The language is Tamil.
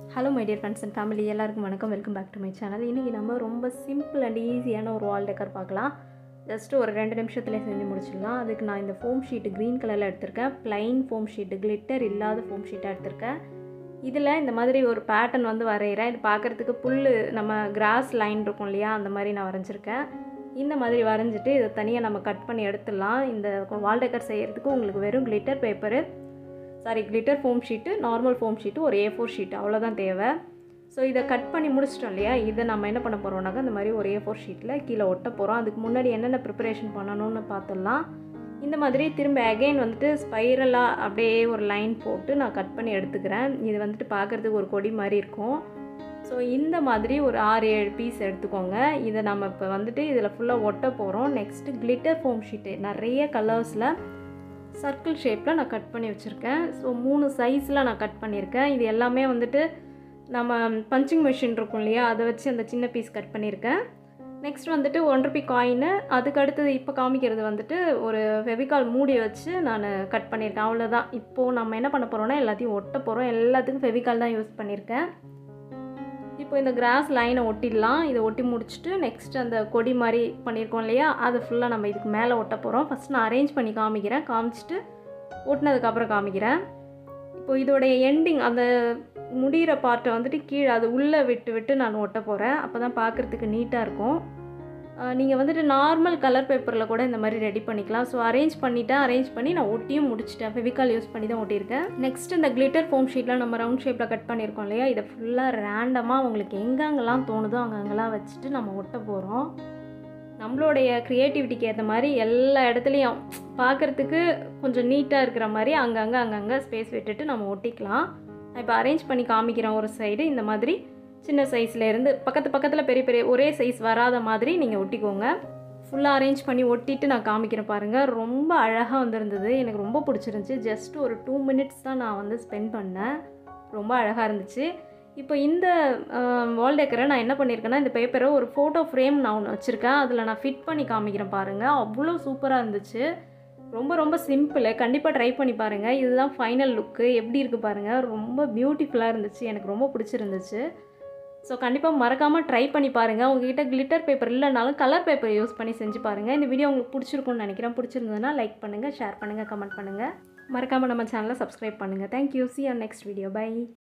hello my dear friends and family எல்லாருக்கும் வணக்கம் welcome back to my channel இன்றைக்கி நம்ம ரொம்ப சிம்பிள் அண்ட் ஈஸியான ஒரு வால் டெக்கர் பார்க்கலாம் ஜஸ்ட் ஒரு ரெண்டு நிமிஷத்துலேயே செஞ்சு முடிச்சிடலாம் அதுக்கு நான் இந்த ஃபோம் ஷீட்டு க்ரீன் கலரில் எடுத்திருக்கேன் ப்ளைன் ஃபோம் ஷீட்டு கிளிட்டர் இல்லாத ஃபோம் ஷீட்டாக எடுத்திருக்கேன் இதில் இந்த மாதிரி ஒரு பேட்டர்ன் வந்து வரைகிறேன் இது பார்க்குறதுக்கு புல் நம்ம கிராஸ் லைன் இருக்கும் இல்லையா அந்த மாதிரி நான் வரைஞ்சிருக்கேன் இந்த மாதிரி வரைஞ்சிட்டு இதை தனியாக நம்ம கட் பண்ணி எடுத்துடலாம் இந்த வால் டெக்கர் செய்கிறதுக்கு உங்களுக்கு வெறும் glitter paper sorry glitter foam sheet normal foam sheet ஒரு ஏ ஃபோர் ஷீட் அவ்வளோதான் தேவை ஸோ இதை கட் பண்ணி முடிச்சிட்டோம் இல்லையா இதை நம்ம என்ன பண்ண போகிறோம்னாக்கா இந்த மாதிரி ஒரு ஏ ஃபோர் ஷீட்டில் கீழே ஒட்ட போகிறோம் அதுக்கு முன்னாடி என்னென்ன ப்ரிப்பரேஷன் பண்ணணும்னு பார்த்துடலாம் இந்த மாதிரி திரும்ப அகைன் வந்துட்டு ஸ்பைரலாக அப்படியே ஒரு லைன் போட்டு நான் கட் பண்ணி எடுத்துக்கிறேன் இது வந்துட்டு பார்க்குறதுக்கு ஒரு கொடி மாதிரி இருக்கும் ஸோ இந்த மாதிரி ஒரு ஆறு ஏழு பீஸ் எடுத்துக்கோங்க இதை நம்ம இப்போ வந்துட்டு இதில் ஃபுல்லாக ஒட்ட போகிறோம் நெக்ஸ்ட்டு கிளிட்டர் ஃபோம் ஷீட்டு நிறைய கலர்ஸில் சர்க்கிள் ஷேப்பில் நான் கட் பண்ணி வச்சுருக்கேன் ஸோ மூணு சைஸில் நான் கட் பண்ணியிருக்கேன் இது எல்லாமே வந்துட்டு நம்ம பஞ்சிங் மிஷின் இருக்கும் இல்லையா அதை வச்சு அந்த சின்ன பீஸ் கட் பண்ணியிருக்கேன் நெக்ஸ்ட் வந்துட்டு ஒன் ருபி காயின் அதுக்கு அடுத்தது இப்போ காமிக்கிறது வந்துட்டு ஒரு ஃபெவிகால் மூடி வச்சு நான் கட் பண்ணியிருக்கேன் அவ்வளோதான் இப்போது நம்ம என்ன பண்ண போகிறோம்னா எல்லாத்தையும் ஒட்ட போகிறோம் எல்லாத்துக்கும் ஃபெவிகால் தான் யூஸ் பண்ணியிருக்கேன் இப்போ இந்த கிராஸ் லைனை ஒட்டிடலாம் இதை ஒட்டி முடிச்சுட்டு நெக்ஸ்ட் அந்த கொடி மாதிரி பண்ணியிருக்கோம் இல்லையா அதை ஃபுல்லாக நம்ம இதுக்கு மேலே ஒட்ட போகிறோம் ஃபஸ்ட் நான் அரேஞ்ச் பண்ணி காமிக்கிறேன் காமிச்சிட்டு ஒட்டினதுக்கப்புறம் காமிக்கிறேன் இப்போ இதோடைய எண்டிங் அந்த முடிகிற பார்ட்டை வந்துட்டு கீழே அது உள்ளே விட்டு விட்டு நான் ஒட்ட போகிறேன் அப்போ தான் பார்க்குறதுக்கு நீட்டாக இருக்கும் நீங்கள் வந்துட்டு நார்மல் கலர் பேப்பரில் கூட இந்த மாதிரி ரெடி பண்ணிக்கலாம் ஸோ அரேஞ்ச் பண்ணிவிட்டேன் அரேஞ்ச் பண்ணி நான் ஒட்டியும் முடிச்சிட்டேன் ஃபெவிகால் யூஸ் பண்ணி தான் ஒட்டியிருக்கேன் நெக்ஸ்ட் இந்த கிளிட்டர் ஃபோம் ஷீட்டில் நம்ம ரவுண்ட் ஷேப்பில் கட் பண்ணியிருக்கோம் இல்லையா இதை ஃபுல்லாக ரேண்டமாக உங்களுக்கு எங்கெங்கெல்லாம் தோணுதோ அங்கங்கெல்லாம் வச்சுட்டு நம்ம ஒட்ட போகிறோம் நம்மளுடைய க்ரியேட்டிவிட்டிக்கு ஏற்ற மாதிரி எல்லா இடத்துலையும் பார்க்குறதுக்கு கொஞ்சம் நீட்டாக இருக்கிற மாதிரி அங்கங்கே அங்கங்கே ஸ்பேஸ் விட்டுட்டு நம்ம ஒட்டிக்கலாம் நான் இப்போ அரேஞ்ச் பண்ணி காமிக்கிறேன் ஒரு சைடு இந்த மாதிரி சின்ன சைஸ்லேருந்து பக்கத்து பக்கத்தில் பெரிய பெரிய ஒரே சைஸ் வராத மாதிரி நீங்கள் ஒட்டிக்கோங்க ஃபுல்லாக அரேஞ்ச் பண்ணி ஒட்டிட்டு நான் காமிக்கிறேன் பாருங்கள் ரொம்ப அழகாக வந்திருந்தது எனக்கு ரொம்ப பிடிச்சிருந்துச்சி ஜஸ்ட் ஒரு டூ மினிட்ஸ் தான் நான் வந்து ஸ்பெண்ட் பண்ணேன் ரொம்ப அழகாக இருந்துச்சு இப்போ இந்த வால் டெக்கரை நான் என்ன பண்ணியிருக்கேன்னா இந்த பேப்பரை ஒரு ஃபோட்டோ ஃப்ரேம் நான் ஒன்று வச்சுருக்கேன் அதில் நான் ஃபிட் பண்ணி காமிக்கிறேன் பாருங்கள் அவ்வளோ சூப்பராக இருந்துச்சு ரொம்ப ரொம்ப சிம்பிள் கண்டிப்பாக ட்ரை பண்ணி பாருங்கள் இதுதான் ஃபைனல் லுக்கு எப்படி இருக்குது பாருங்கள் ரொம்ப பியூட்டிஃபுல்லாக இருந்துச்சு எனக்கு ரொம்ப பிடிச்சிருந்துச்சு ஸோ கண்டிப்பாக மறக்காமல் ட்ரை பண்ணி பாருங்கள் உங்ககிட்ட கிளிட்டர் பேப்பர் இல்லைனாலும் கலர் பேப்பர் யூஸ் பண்ணி செஞ்சு பாருங்கள் இந்த வீடியோ உங்களுக்கு பிடிச்சிருக்கும்னு நினைக்கிறேன் பிடிச்சிருந்ததுன்னா லைக் பண்ணுங்கள் ஷேர் பண்ணுங்கள் கமெண்ட் பண்ணுங்கள் மறக்காமல் நம்ம சேனலை சப்ஸ்கிரைப் பண்ணுங்கள் thank you see on next video by